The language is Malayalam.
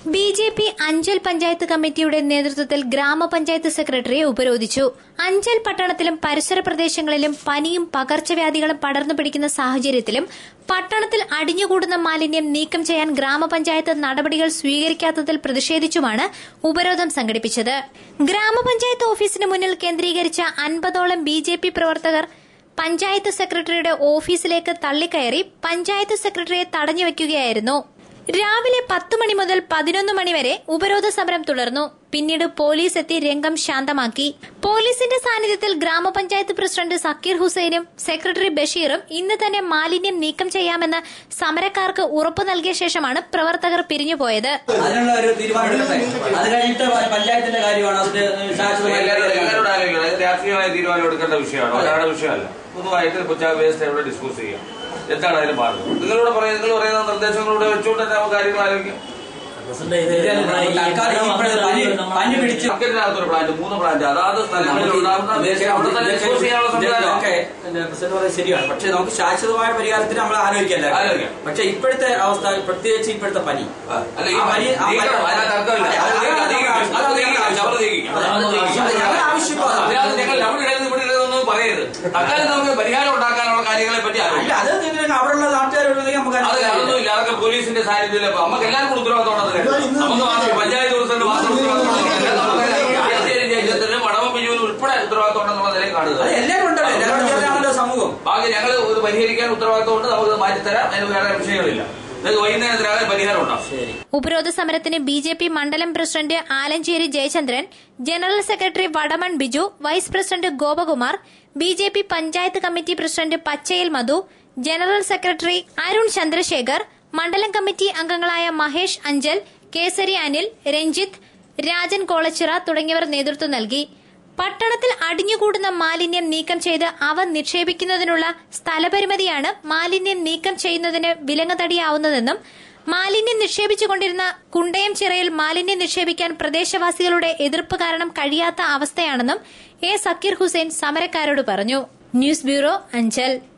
B J P Anchal panchayat കമ്മിറ്റിയുടെ നേതൃത്വത്തിൽ ഗ്രാമപഞ്ചായത്ത് സെക്രട്ടറിയെ ഉപരോധിച്ചു അഞ്ചൽ പട്ടണത്തിലും പരിസര പ്രദേശങ്ങളിലും പനിയും പകർച്ചവ്യാധികളും പടർന്നു പിടിക്കുന്ന സാഹചര്യത്തിലും പട്ടണത്തിൽ അടിഞ്ഞുകൂടുന്ന മാലിന്യം നീക്കം ചെയ്യാൻ ഗ്രാമപഞ്ചായത്ത് നടപടികൾ സ്വീകരിക്കാത്തതിൽ പ്രതിഷേധിച്ചുമാണ് ഉപരോധം സംഘടിപ്പിച്ചത് ഗ്രാമപഞ്ചായത്ത് ഓഫീസിന് മുന്നിൽ കേന്ദ്രീകരിച്ച അൻപതോളം ബി ജെ പി പ്രവർത്തകർ പഞ്ചായത്ത് സെക്രട്ടറിയുടെ ഓഫീസിലേക്ക് തള്ളിക്കയറി പഞ്ചായത്ത് സെക്രട്ടറിയെ തടഞ്ഞുവെക്കുകയായിരുന്നു രാവിലെ പത്ത് മണി മുതൽ പതിനൊന്ന് മണി വരെ ഉപരോധ സമരം തുടർന്നു പിന്നീട് പോലീസ് എത്തി രംഗം ശാന്തമാക്കി പോലീസിന്റെ സാന്നിധ്യത്തിൽ ഗ്രാമപഞ്ചായത്ത് പ്രസിഡന്റ് സക്കീർ ഹുസൈനും സെക്രട്ടറി ബഷീറും ഇന്ന് തന്നെ മാലിന്യം നീക്കം ചെയ്യാമെന്ന് സമരക്കാർക്ക് ഉറപ്പു നൽകിയ ശേഷമാണ് പ്രവർത്തകർ പിരിഞ്ഞുപോയത് അതിനുള്ള ഒരു തീരുമാനം എടുക്കട്ടെ അത് കഴിഞ്ഞിട്ട് പഞ്ചായത്തിന്റെ കാര്യമാണ് അതിന്റെ ശാശ്വതമായ എല്ലാവരും എല്ലാവരോടും ആലോചിക്കണം അത് രാഷ്ട്രീയമായ തീരുമാനം എടുക്കേണ്ട വിഷയമാണ് ഒരാളുടെ വിഷയമല്ല പൊതുവായിട്ട് കൊച്ചാ വേസ്റ്റ് ഇവിടെ ഡിസ്കസ് ചെയ്യാം എന്താണ് അതിന് മാർഗം നിങ്ങളോട് പറയുന്നത് നിങ്ങൾ പറയുന്ന നിർദ്ദേശങ്ങളൂടെ വെച്ചുകൊണ്ട് തന്നെ നമുക്ക് കാര്യങ്ങൾ ആലോചിക്കാം തൽക്കാലം ഇപ്പോഴത്തെ പനി പനി പിടിച്ച് മാർക്കറ്റിനകത്തൊരു പ്ലാന്റ് മൂന്ന് പ്ലാന്റ് അതാത് സ്ഥലങ്ങളിൽ ഉണ്ടാകുന്ന വേസ്റ്റ് അവിടെ തന്നെ ഡിസ്പോസ് ചെയ്യാനുള്ള സംവിധാനം ഒക്കെ പ്രസിഡന്റ് പറയുന്നത് ശരിയാണ് പക്ഷെ നമുക്ക് ശാശ്വതമായ പരിഹാരത്തിന് നമ്മൾ ആലോചിക്കല്ല ആലോചിക്കാം. പക്ഷെ ഇപ്പോഴത്തെ അവസ്ഥ പ്രത്യേകിച്ച് ഇപ്പോഴത്തെ പനി അല്ല ഈ ആ പനി ആ പനി- നീക്കണം, അതിനകത്ത് അർത്ഥമില്ല. അത് നീക്കണം, അത് നീക്കണം, അത് നീക്കണം, ശവർ നീക്കണം. അത് ഞങ്ങളുടെ ആവശ്യമാണ്. അതിനകത്ത് ഞങ്ങൾ അവിടെ ഇടരുത് ഇവിടെ ഇടരുതെന്നൊന്നും പറയരുത് തൽക്കാലം നമുക്ക് പരിഹാരം ഉണ്ടാക്കാനുള്ള കാര്യങ്ങളെ പറ്റി അല്ല ആലോചിക്കാം അത് നിങ്ങൾ അവിടെയുള്ള നാട്ടുകാരുണ്ടെങ്കിൽ നമുക്ക് അത് അതിനകത്ത് അതൊന്നുമില്ല അതൊക്കെ പോലീസിന്റെ സാന്നിധ്യത്തിൽ അപ്പൊ നമുക്ക് എല്ലാവർക്കും ഉത്തരവാദിത്തമാണ് നമുക്ക് മാത്രം പഞ്ചായത്ത് പ്രസിഡന്റ് മാത്രം ഉത്തരവാദിത്തം മടവ ബിജുവിന് ഉൾപ്പെടെ ഉത്തരവാദിത്തം ഉണ്ടെന്നുള്ള നിലയിൽ അത് കാണുക എല്ലാവരും ഉണ്ടല്ലോ എല്ലാവരും ചേർന്നാണല്ലോ സമൂഹം ബാക്കി ഞങ്ങൾ ഇത് പരിഹരിക്കാൻ ഉത്തരവാദിത്തം നമുക്ക് മാറ്റിത്തരാം അതിന് വേറെ വിഷയങ്ങളില്ല നിങ്ങൾക്ക് വൈകുന്നേരത്തിനകം പരിഹാരം ഉണ്ടാവും ശരി ഉപരോധ സമരത്തിന് ബി ജെ പി മണ്ഡലം president Alancheri Jayachandran general secretary Vadamon Biju vice president Gopakumar B J P panchayat committee president പച്ചയിൽ മധു ജനറൽ സെക്രട്ടറി അരുൺ ചന്ദ്രശേഖർ മണ്ഡലം കമ്മിറ്റി അംഗങ്ങളായ മഹേഷ് അഞ്ചൽ കേസരി അനിൽ രഞ്ജിത്ത് രാജൻ കോളച്ചിറ തുടങ്ങിയവർ നേതൃത്വം നൽകി പട്ടണത്തിൽ അടിഞ്ഞുകൂടുന്ന മാലിന്യം നീക്കം ചെയ്ത് അവ നിക്ഷേപിക്കുന്നതിനുള്ള സ്ഥലപരിമിതിയാണ് മാലിന്യം നീക്കം ചെയ്യുന്നതിന് വിലങ്ങുതടിയാവുന്നതെന്നും മാലിന്യം നിക്ഷേപിച്ചുകൊണ്ടിരുന്ന കുണ്ടയം ചിറയിൽ മാലിന്യം നിക്ഷേപിക്കാൻ പ്രദേശവാസികളുടെ എതിർപ്പ് കാരണം കഴിയാത്ത അവസ്ഥയാണെന്നും എ സക്കീർ ഹുസൈൻ സമരക്കാരോട് പറഞ്ഞു ന്യൂസ് ബ്യൂറോ അഞ്ചൽ